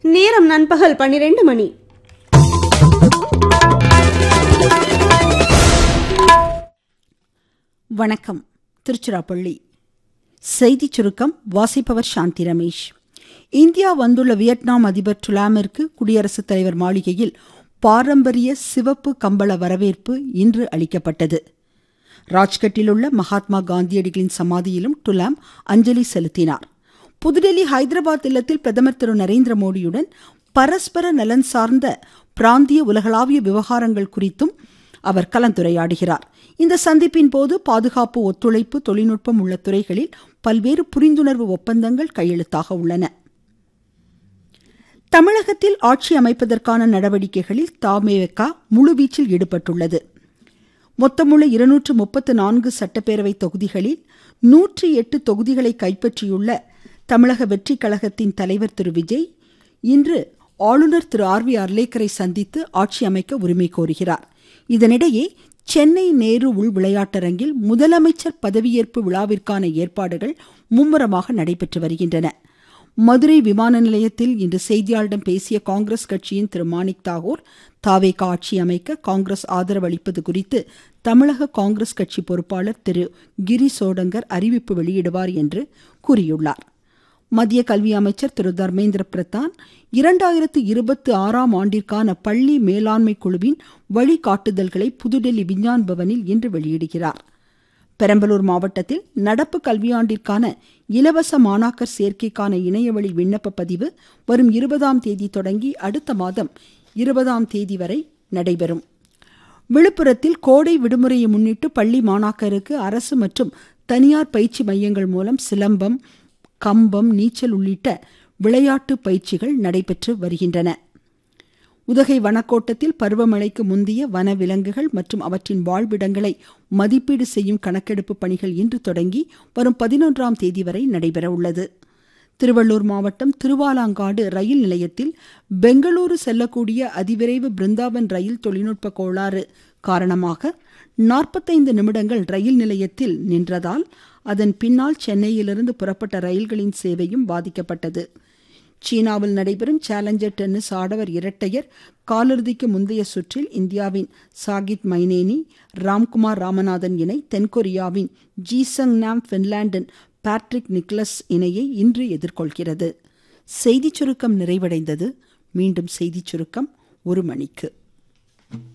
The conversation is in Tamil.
நேரம் நண்பகல் பன்னிரண்டு மணி வணக்கம் திருச்சிராப்பள்ளி செய்திச் சுருக்கம் வாசிப்பவர் சாந்தி ரமேஷ் இந்தியா வந்துள்ள வியட்நாம் அதிபர் டுலாமிற்கு குடியரசுத் தலைவர் மாளிகையில் பாரம்பரிய சிவப்பு கம்பள வரவேற்பு இன்று அளிக்கப்பட்டது ராஜ்கட்டில் உள்ள மகாத்மா காந்தியடிகளின் சமாதியிலும் டுலாம் அஞ்சலி செலுத்தினார் புதுடெல்லி ஹைதராபாத் இல்லத்தில் பிரதமர் திரு நரேந்திர மோடியுடன் பரஸ்பர நலன் சார்ந்த பிராந்திய உலகளாவிய விவகாரங்கள் குறித்தும் அவர் கலந்துரையாடுகிறார் இந்த சந்திப்பின் போது பாதுகாப்பு ஒத்துழைப்பு தொழில்நுட்பம் உள்ள துறைகளில் பல்வேறு புரிந்துணர்வு ஒப்பந்தங்கள் கையெழுத்தாக உள்ளன தமிழகத்தில் ஆட்சி அமைப்பதற்கான நடவடிக்கைகளில் தாமேக முழுவீச்சில் ஈடுபட்டுள்ளது மொத்தமுள்ள இருநூற்று முப்பத்து நான்கு சட்டப்பேரவை தொகுதிகளில் நூற்றி எட்டு தொகுதிகளை கைப்பற்றியுள்ள தமிழக வெற்றி கழகத்தின் தலைவர் திரு விஜய் இன்று ஆளுநர் திரு ஆர் வி அர்லேக்கரை சந்தித்து ஆட்சி அமைக்க உரிமை கோருகிறார் இதனிடையே சென்னை நேரு உள் விளையாட்டரங்கில் முதலமைச்சர் பதவியேற்பு விழாவிற்கான ஏற்பாடுகள் மும்முரமாக நடைபெற்று வருகின்றன மதுரை விமான நிலையத்தில் இன்று செய்தியாளரிடம் பேசிய காங்கிரஸ் கட்சியின் திரு மாணிக் தாகூர் தாவேகா ஆட்சி அமைக்க காங்கிரஸ் ஆதரவு அளிப்பது குறித்து தமிழக காங்கிரஸ் கட்சி பொறுப்பாளர் திரு கிரி சோடங்கர் அறிவிப்பு வெளியிடுவார் என்று கூறியுள்ளார் மத்திய கல்வி அமைச்சர் திரு தர்மேந்திர பிரதான் இரண்டாயிரத்து இருபத்தி ஆறாம் ஆண்டிற்கான பள்ளி மேலாண்மை குழுவின் வழிகாட்டுதல்களை புதுடெல்லி விஞ்ஞான் பவனில் இன்று வெளியிடுகிறார் பெரம்பலூர் மாவட்டத்தில் நடப்பு கல்வியாண்டிற்கான இலவச மாணாக்கர் சேர்க்கைக்கான இணையவழி விண்ணப்ப பதிவு வரும் இருபதாம் தேதி தொடங்கி அடுத்த மாதம் இருபதாம் தேதி வரை நடைபெறும் விழுப்புரத்தில் கோடை விடுமுறையை முன்னிட்டு பள்ளி மாணாக்கருக்கு அரசு மற்றும் தனியார் பயிற்சி மையங்கள் மூலம் சிலம்பம் கம்பம் நீச்சல் உள்ளிட்ட விளையாட்டு பயிற்சிகள் நடைபெற்று வருகின்றன உதகை வனக்கோட்டத்தில் பருவமழைக்கு முந்தைய வன விலங்குகள் மற்றும் அவற்றின் வாழ்விடங்களை மதிப்பீடு செய்யும் கணக்கெடுப்பு பணிகள் இன்று தொடங்கி வரும் பதினொன்றாம் தேதி வரை நடைபெற உள்ளது திருவள்ளூர் மாவட்டம் திருவாலாங்காடு ரயில் நிலையத்தில் பெங்களூரு செல்லக்கூடிய அதிவிரைவு பிருந்தாவன் ரயில் தொழில்நுட்ப கோளாறு காரணமாக நாற்பத்தைந்து நிமிடங்கள் ரயில் நிலையத்தில் நின்றதால் அதன் பின்னால் சென்னையிலிருந்து புறப்பட்ட ரயில்களின் சேவையும் பாதிக்கப்பட்டது சீனாவில் நடைபெறும் சேலஞ்சர் டென்னிஸ் ஆடவர் இரட்டையர் காலிறுதிக்கு முந்தைய சுற்றில் இந்தியாவின் சாகித் மைனேனி ராம்குமார் ராமநாதன் இணை தென்கொரியாவின் ஜீசங் நாம் பின்லாண்டின் பேட்ரிக் நிக்லஸ் இணையை இன்று எதிர்கொள்கிறது செய்திச் சுருக்கம் நிறைவடைந்தது மீண்டும் செய்திச் சுருக்கம் ஒரு மணிக்கு